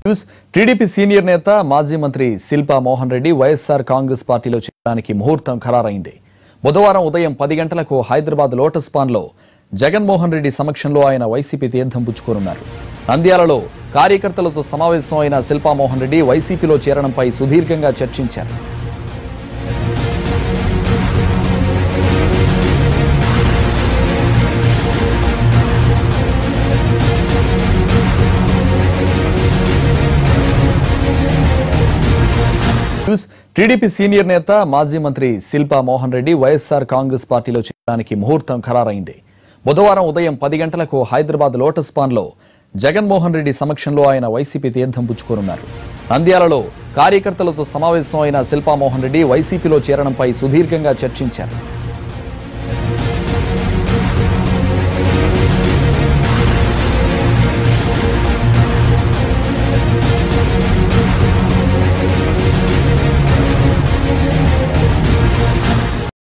news TDP senior నేత మాజీ మంత్రి శిల్పా మోహన్ రెడ్డి వైఎస్ఆర్ కాంగ్రెస్ పార్టీలో చేరడానికి ముహూర్తం ఖరారైంది బుధవారం ఉదయం పది గంటలకు హైదరాబాద్ లోటస్ పాన్లో జగన్మోహన్ రెడ్డి సమక్షంలో ఆయన వైసీపీ తీర్థం పుచ్చుకోనున్నారు నంద్యాలలో కార్యకర్తలతో సమావేశం అయిన శిల్పా మోహన్ రెడ్డి వైసీపీలో చేరడంపై సుదీర్ఘంగా చర్చించారు న్యూస్ టీడీపీ సీనియర్ నేత మాజీ మంత్రి శిల్పా మోహన్ రెడ్డి వైఎస్ఆర్ కాంగ్రెస్ పార్టీలో చేరడానికి ముహూర్తం ఖరారైంది బుధవారం ఉదయం పది గంటలకు హైదరాబాద్ లోటస్ పాన్లో జగన్మోహన్ రెడ్డి సమక్షంలో ఆయన వైసీపీ తీర్థం పుచ్చుకోనున్నారు నంద్యాలలో కార్యకర్తలతో సమావేశం అయిన శిల్పా మోహన్ రెడ్డి వైసీపీలో చేరడంపై సుదీర్ఘంగా చర్చించారు